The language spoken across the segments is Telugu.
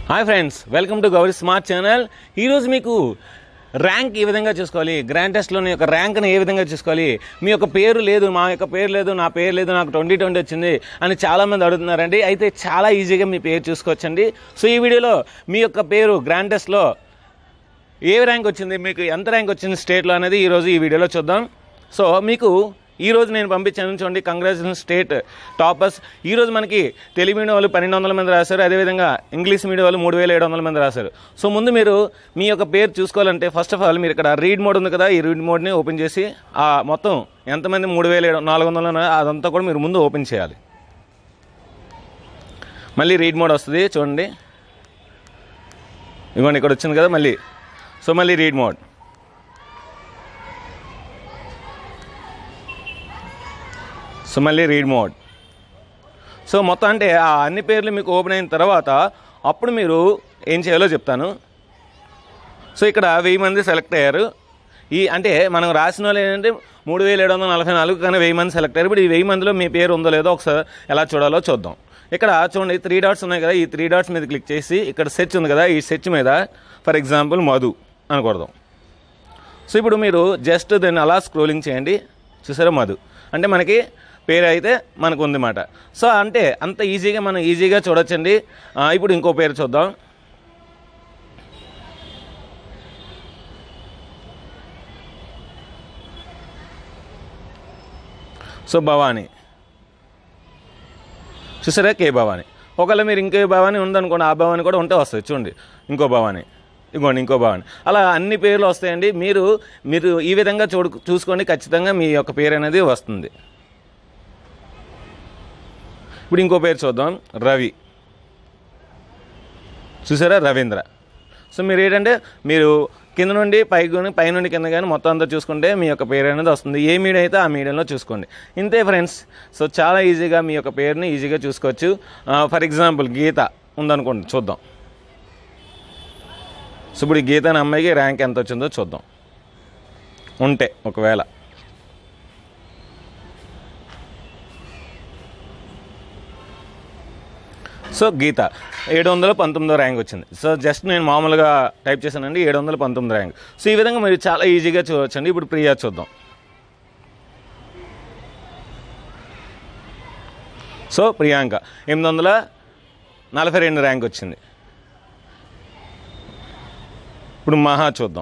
hi friends welcome to Gowri smart channel ఈరోజు మీకు ర్యాంక్ ఏ విధంగా చూసుకోవాలి గ్రాండ్ టెస్ట్లోని యొక్క ర్యాంక్ని ఏ విధంగా చూసుకోవాలి మీ యొక్క పేరు లేదు మా యొక్క పేరు లేదు నా పేరు లేదు నాకు ట్వంటీ ట్వంటీ వచ్చింది అని చాలామంది అడుగుతున్నారండి అయితే చాలా ఈజీగా మీ పేరు చూసుకోవచ్చండి సో ఈ వీడియోలో మీ యొక్క పేరు గ్రాండ్ టెస్ట్లో ఏ ర్యాంక్ వచ్చింది మీకు ఎంత ర్యాంక్ వచ్చింది స్టేట్లో అనేది ఈరోజు ఈ వీడియోలో చూద్దాం సో మీకు ఈ రోజు నేను పంపించాను చూడండి కంగ్రాచులేషన్ స్టేట్ టాపర్స్ ఈ రోజు మనకి తెలుగు మీడియం వాళ్ళు పన్నెండు వందల మంది రాశారు అదేవిధంగా ఇంగ్లీష్ మీడియం వాళ్ళు మూడు వేల ఏడు వందల మంది రాశారు సో ముందు మీరు మీ యొక్క పేరు చూసుకోవాలంటే ఫస్ట్ ఆఫ్ ఆల్ మీరు ఇక్కడ రీడ్ మోడ్ ఉంది కదా ఈ రీడ్ మోడ్ని ఓపెన్ చేసి ఆ మొత్తం ఎంతమంది మూడు వేల ఏడు నాలుగు వందలు ఉన్నాయో అదంతా కూడా మీరు ముందు ఓపెన్ చేయాలి మళ్ళీ రీడ్ మోడ్ వస్తుంది చూడండి ఇదిగోండి ఇక్కడ వచ్చింది కదా మళ్ళీ సో మళ్ళీ రీడ్ మోడ్ సో మళ్ళీ రీడ్ మోడ్ సో మొత్తం అంటే ఆ అన్ని పేర్లు మీకు ఓపెన్ అయిన తర్వాత అప్పుడు మీరు ఏం చేయాలో చెప్తాను సో ఇక్కడ వెయ్యి మంది సెలెక్ట్ అయ్యారు ఈ అంటే మనం రాసిన వాళ్ళు ఏంటంటే మూడు వేల ఏడు వందల నలభై నాలుగు కానీ వెయ్యి మంది సెలెక్ట్ అయ్యారు ఇప్పుడు ఈ వెయ్యి మందిలో మీ పేరు ఉందో లేదో ఒకసారి ఎలా చూడాలో చూద్దాం ఇక్కడ చూడండి త్రీ డాట్స్ ఉన్నాయి కదా ఈ త్రీ డాట్స్ మీద క్లిక్ చేసి ఇక్కడ సెర్చ్ ఉంది కదా ఈ సెర్చ్ మీద ఫర్ ఎగ్జాంపుల్ మధు అని కొడదాం సో ఇప్పుడు మీరు జస్ట్ దాన్ని అలా స్క్రోలింగ్ చేయండి చూసారా మధు అంటే మనకి పేరు అయితే మనకు ఉందన్నమాట సో అంటే అంత ఈజీగా మనం ఈజీగా చూడొచ్చండి ఆ, ఇప్పుడు ఇంకో పేరు చూద్దాం సో భవానీ చూసారా కే భవానీ ఒకవేళ మీరు ఇంకే భవానీ ఉందనుకోండి ఆ భవానీ కూడా ఉంటే వస్తుంది చూడండి ఇంకో భవానీ ఇగోండి ఇంకో భవానీ అలా అన్ని పేర్లు వస్తాయండి మీరు మీరు ఈ విధంగా చూడు చూసుకోండి ఖచ్చితంగా మీ యొక్క పేరు అనేది వస్తుంది ఇప్పుడు ఇంకో పేరు చూద్దాం రవి చూసారా రవీంద్ర సో మీరు ఏంటంటే మీరు కింద నుండి పైకి కానీ పై నుండి కింద కానీ మొత్తం అంతా చూసుకుంటే మీ యొక్క పేరు అనేది వస్తుంది ఏ మీడియం అయితే ఆ మీడియంలో చూసుకోండి ఇంతే ఫ్రెండ్స్ సో చాలా ఈజీగా మీ యొక్క పేరుని ఈజీగా చూసుకోవచ్చు ఫర్ ఎగ్జాంపుల్ గీత ఉందనుకోండి చూద్దాం సో ఇప్పుడు ఈ గీత అనే అమ్మాయికి ర్యాంక్ ఎంత వచ్చిందో చూద్దాం ఉంటే ఒకవేళ సో గీత ఏడు వందల పంతొమ్మిదో ర్యాంక్ వచ్చింది సో జస్ట్ నేను మామూలుగా టైప్ చేశానండి ఏడు వందల పంతొమ్మిది ర్యాంక్ సో ఈ విధంగా మీరు చాలా ఈజీగా చూడవచ్చండి ఇప్పుడు ప్రియా చూద్దాం సో ప్రియాంక ఎనిమిది వందల నలభై రెండు ర్యాంక్ వచ్చింది ఇప్పుడు మహా చూద్దాం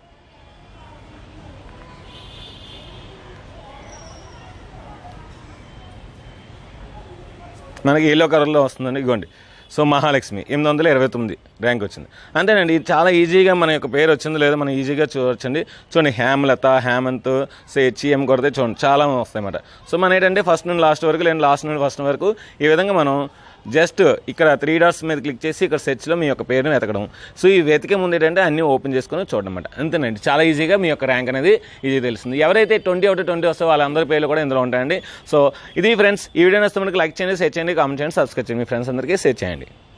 మనకి ఎల్లో కలర్లో వస్తుందండి ఇగోండి సో మహాలక్ష్మి ఎనిమిది వందల ఇరవై తొమ్మిది ర్యాంక్ వచ్చింది అంతేనండి ఇది చాలా ఈజీగా మన యొక్క పేరు వచ్చిందో లేదో మనం ఈజీగా చూడొచ్చండి చూడండి హేమలత హేమంత్ సో హెచ్ఈఎం కొడితే చూడండి చాలా వస్తాయి అన్నమాట సో మన ఏంటంటే ఫస్ట్ నుండి లాస్ట్ వరకు లేదంటే లాస్ట్ నుండి ఫస్ట్ వరకు ఈ విధంగా మనం జస్ట్ ఇక్కడ త్రీ డాట్స్ మీద క్లిక్ చేసి ఇక్కడ సెర్చ్లో మీ యొక్క పేరుని వెతకడం సో ఈ వెతికే ముందు ఏంటంటే అన్నీ ఓపెన్ చేసుకొని చూడడం అనమాట అంతేనండి చాలా ఈజీగా మీ యొక్క ర్యాంక్ అనేది ఈజీ తెలుస్తుంది ఎవరైతే ట్వంటీ అవుట్ ట్వంటీ వస్తే వాళ్ళందరి పేర్లు కూడా ఇందులో ఉంటాయండి సో ఇది ఫ్రెండ్స్ ఈ వీడియో నచ్చితే మనకి లైక్ చేయండి షేర్ చేయండి కామెంట్ చేయండి సబ్స్క్రైబ్ చేయండి మీ ఫ్రెండ్స్ అందరికీ షేర్ చేయండి